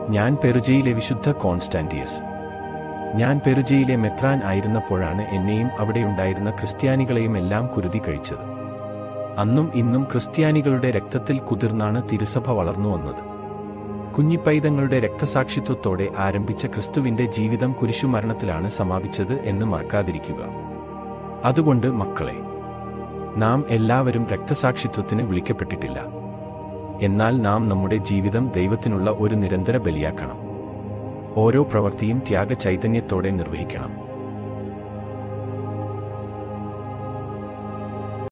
ഞാൻ പെറുജയിലെ വിശുദ്ധ കോൺസ്റ്റാന്റിയസ് ഞാൻ പെറുജയിലെ മെത്രാൻ ആയിരുന്നപ്പോഴാണ് എന്നെയും അവിടെയുണ്ടായിരുന്ന ക്രിസ്ത്യാനികളെയും എല്ലാം കുരുതി കഴിച്ചത് അന്നും ഇന്നും ക്രിസ്ത്യാനികളുടെ രക്തത്തിൽ കുതിർന്നാണ് തിരുസഭ വളർന്നു വന്നത് കുഞ്ഞിപ്പൈതങ്ങളുടെ രക്തസാക്ഷിത്വത്തോടെ ആരംഭിച്ച ക്രിസ്തുവിന്റെ ജീവിതം കുരിശുമരണത്തിലാണ് സമാപിച്ചത് എന്ന് മറക്കാതിരിക്കുക അതുകൊണ്ട് മക്കളെ നാം എല്ലാവരും രക്തസാക്ഷിത്വത്തിന് വിളിക്കപ്പെട്ടിട്ടില്ല എന്നാൽ നാം നമ്മുടെ ജീവിതം ദൈവത്തിനുള്ള ഒരു നിരന്തര ബലിയാക്കണം ഓരോ പ്രവൃത്തിയും ത്യാഗ ചൈതന്യത്തോടെ നിർവഹിക്കണം